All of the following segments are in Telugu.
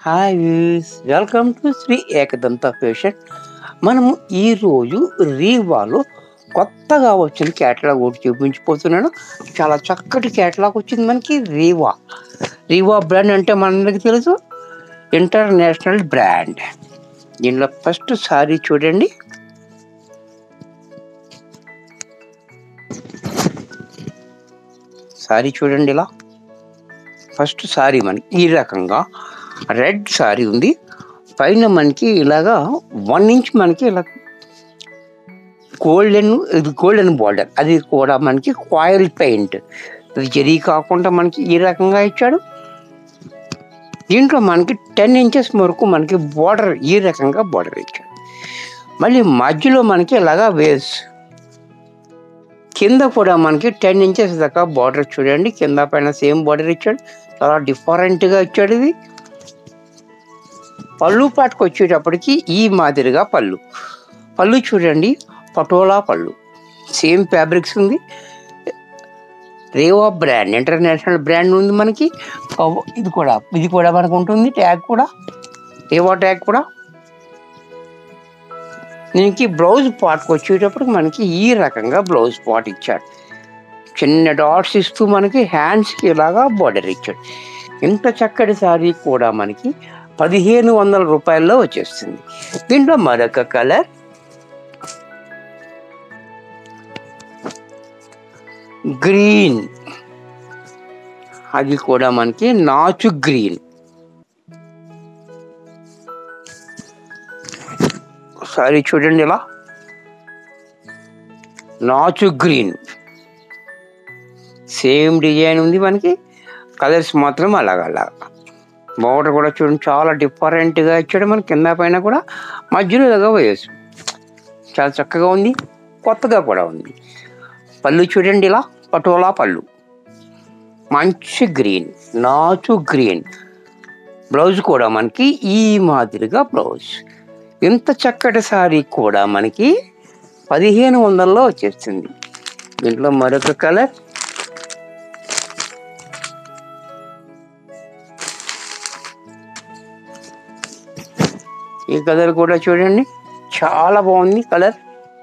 hi views welcome to Shri Ekadanta fashion మనము ఈరోజు రీవాలో కొత్తగా వచ్చిన క్యాటలాగ్ ఒకటి చూపించిపోతున్నాను చాలా చక్కటి క్యాటలాగ్ వచ్చింది మనకి రీవా రీవా బ్రాండ్ అంటే మనందరికీ తెలుసు ఇంటర్నేషనల్ బ్రాండ్ దీనిలో ఫస్ట్ సారీ చూడండి సారీ చూడండి ఇలా ఫస్ట్ సారీ మనకి ఈ రకంగా రెడ్ సారీ ఉంది పైన మనకి ఇలాగా వన్ ఇంచ్ మనకి ఇలా గోల్డెన్ ఇది గోల్డెన్ బార్డర్ అది కూడా మనకి కాయిల్ పెయింట్ ఇది జరీ కాకుండా మనకి ఈ రకంగా ఇచ్చాడు దీంట్లో మనకి టెన్ ఇంచెస్ వరకు మనకి బార్డర్ ఈ రకంగా బార్డర్ ఇచ్చాడు మళ్ళీ మధ్యలో మనకి ఇలాగా వేస్ కింద కూడా మనకి టెన్ ఇంచెస్ దాకా బార్డర్ చూడండి కింద పైన సేమ్ బార్డర్ ఇచ్చాడు చాలా డిఫరెంట్గా ఇచ్చాడు ఇది పళ్ళు పాటుకు వచ్చేటప్పటికి ఈ మాదిరిగా పళ్ళు పళ్ళు చూడండి పటోలా పళ్ళు సేమ్ ఫ్యాబ్రిక్స్ ఉంది రేవా బ్రాండ్ ఇంటర్నేషనల్ బ్రాండ్ ఉంది మనకి కవ- ఇది కూడా ఇది కూడా మనకు ఉంటుంది ట్యాగ్ కూడా రేవా ట్యాగ్ కూడా దీనికి బ్లౌజ్ పార్ట్కి వచ్చేటప్పటికి మనకి ఈ రకంగా బ్లౌజ్ పార్ట్ ఇచ్చాడు చిన్న డాట్స్ ఇస్తూ మనకి హ్యాండ్స్కి ఇలాగా బార్డర్ ఇచ్చాడు ఇంత చక్కటి సారీ కూడా మనకి పదిహేను వందల రూపాయల్లో వచ్చేస్తుంది దీంట్లో మరొక కలర్ గ్రీన్ అది కూడా మనకి నాచు గ్రీన్ సారీ చూడండి ఇలా నాచు గ్రీన్ సేమ్ డిజైన్ ఉంది మనకి కలర్స్ మాత్రం అలాగ అలాగ బోర్డర్ కూడా చూడండి చాలా డిఫరెంట్గా ఇచ్చాడు మన కింద పైన కూడా మధ్యలో ఇలాగా వేసు చాలా చక్కగా ఉంది కొత్తగా కూడా ఉంది పళ్ళు చూడండి ఇలా పటోలా పళ్ళు మంచి గ్రీన్ నాచు గ్రీన్ బ్లౌజ్ కూడా మనకి ఈ మాదిరిగా బ్లౌజ్ ఇంత చక్కటి సారీ కూడా మనకి పదిహేను వందల్లో వచ్చేస్తుంది దీంట్లో మరొక కలర్ ఈ కలర్ కూడా చూడండి చాలా బాగుంది కలర్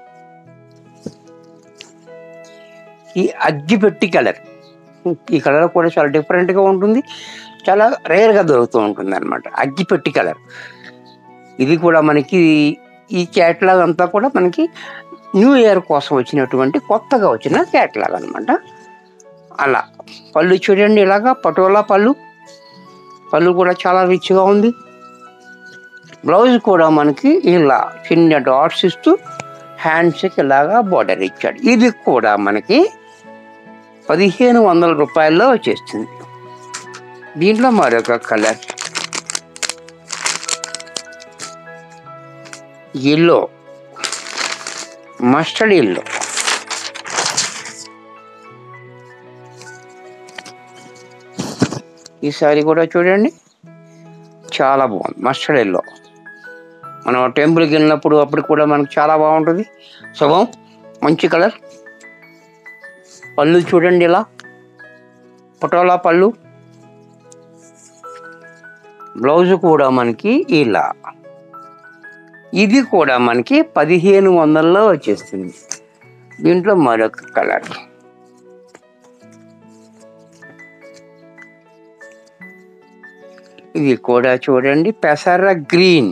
ఈ అగ్గిపెట్టి కలర్ ఈ కలర్ కూడా చాలా డిఫరెంట్గా ఉంటుంది చాలా రేర్గా దొరుకుతూ ఉంటుంది అనమాట అగ్గిపెట్టి కలర్ ఇది కూడా మనకి ఈ క్యాట్లాగ్ అంతా కూడా మనకి న్యూ ఇయర్ కోసం వచ్చినటువంటి కొత్తగా వచ్చిన క్యాట్లాగ్ అనమాట అలా పళ్ళు చూడండి ఇలాగా పటోలా పళ్ళు పళ్ళు కూడా చాలా రిచ్గా ఉంది బ్లౌజ్ కూడా మనకి ఇలా చిన్న డాట్స్ ఇస్తూ హ్యాండ్స్కి ఇలాగా బార్డర్ ఇచ్చాడు ఇది కూడా మనకి పదిహేను వందల రూపాయల్లో వచ్చేస్తుంది దీంట్లో మరొక కలర్ ఎల్లో మస్టర్డ్ ఎల్లో ఈ సారీ కూడా చూడండి చాలా బాగుంది మస్టర్డ్ ఎల్లో మనం టెంపుల్కి వెళ్ళినప్పుడు అప్పుడు కూడా మనకు చాలా బాగుంటుంది శుభం మంచి కలర్ పళ్ళు చూడండి ఇలా పటోలా పళ్ళు బ్లౌజ్ కూడా మనకి ఇలా ఇది కూడా మనకి పదిహేను వందల్లో వచ్చేస్తుంది దీంట్లో మరొక కలర్ ఇది కూడా చూడండి పెసర గ్రీన్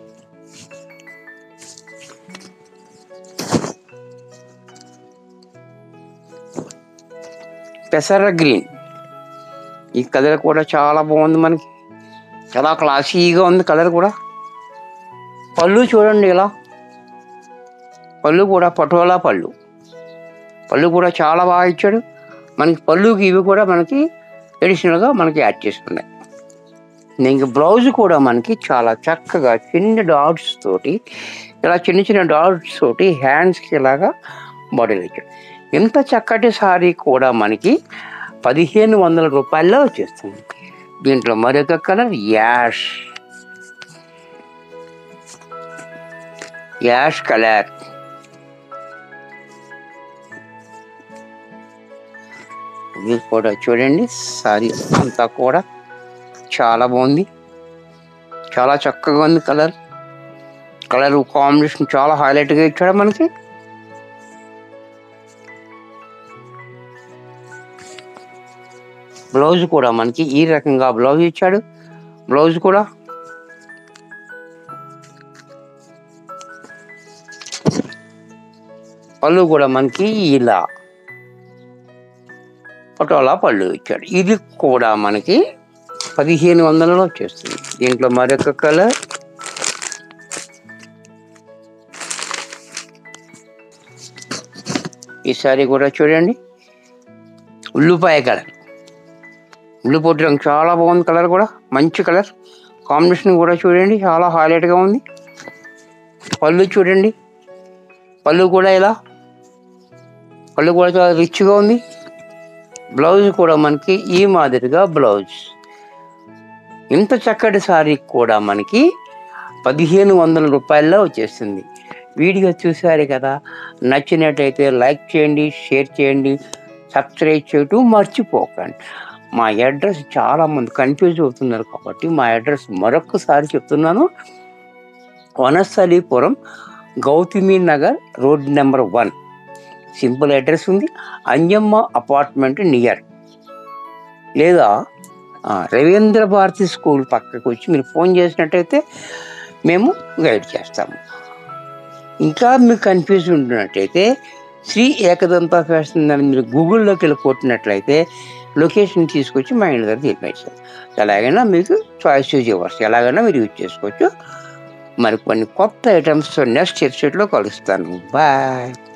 పెసర గ్రీన్ ఈ కలర్ కూడా చాలా బాగుంది మనకి చాలా క్లాసీగా ఉంది కలర్ కూడా పళ్ళు చూడండి ఇలా పళ్ళు కూడా పటోలా పళ్ళు పళ్ళు కూడా చాలా బాగా ఇచ్చాడు మనకి పళ్ళుకి ఇవి కూడా మనకి ఎడిషనల్గా మనకి యాడ్ చేస్తున్నాయి ఇంక బ్లౌజ్ కూడా మనకి చాలా చక్కగా చిన్న డాట్స్ తోటి ఇలా చిన్న చిన్న డాట్స్ తోటి హ్యాండ్స్కి ఇలాగా బాడీలు ఇచ్చాడు ఇంత చక్కటి సారీ కూడా మనకి పదిహేను వందల రూపాయల్లో వచ్చేస్తుంది దీంట్లో మరొక కలర్ యాష్ యాష్ కలర్ ఇది కూడా చూడండి సారీ అంతా కూడా చాలా బాగుంది చాలా చక్కగా ఉంది కలర్ కలర్ కాంబినేషన్ చాలా హైలైట్గా ఇచ్చాడు మనకి బ్లౌజ్ కూడా మనకి ఈ రకంగా బ్లౌజ్ ఇచ్చాడు బ్లౌజ్ కూడా పళ్ళు కూడా మనకి ఇలా పటోలా పళ్ళు ఇచ్చాడు ఇది కూడా మనకి పదిహేను వందలలో వచ్చేస్తుంది దీంట్లో మరొక కలర్ ఈ సారీ కూడా చూడండి ఉల్లిపాయ కలర్ ఉల్లిపొట్టు రంగు చాలా బాగుంది కలర్ కూడా మంచి కలర్ కాంబినేషన్ కూడా చూడండి చాలా హైలైట్గా ఉంది పళ్ళు చూడండి పళ్ళు కూడా ఇలా పళ్ళు కూడా చాలా రిచ్గా ఉంది బ్లౌజ్ కూడా మనకి ఈ మాదిరిగా బ్లౌజ్ ఇంత చక్కటి సారీ కూడా మనకి పదిహేను వందల రూపాయల్లో వచ్చేస్తుంది వీడియో చూసారు కదా నచ్చినట్టయితే లైక్ చేయండి షేర్ చేయండి సబ్స్క్రైబ్ చేయటం మర్చిపోకండి మా అడ్రస్ చాలామంది కన్ఫ్యూజ్ అవుతున్నారు కాబట్టి మా అడ్రస్ మరొకసారి చెప్తున్నాను Vanasthalipuram Gautami Nagar road number one simple address ఉంది అంజమ్మ అపార్ట్మెంట్ నియర్ లేదా ఆ, రవీంద్ర భారతి స్కూల్ పక్కకు వచ్చి మీరు ఫోన్ చేసినట్టయితే మేము గైడ్ చేస్తాము ఇంకా మీకు కన్ఫ్యూజ్ ఉంటున్నట్టయితే శ్రీ ఏకదంత ఫ్యాషన్ అని మీరు గూగుల్లోకి వెళ్ళి కొట్టినట్లయితే లొకేషన్ తీసుకొచ్చి మా ఇంటి దగ్గర తీర్పేస్తారు ఎలాగైనా మీకు చాయిస్ యూజ్ ఇవ్వచ్చు ఎలాగైనా మీరు యూజ్ చేసుకోవచ్చు మరి కొన్ని కొత్త ఐటమ్స్ నెక్స్ట్ ఎపిసోడ్లో కలుస్తాను బాయ్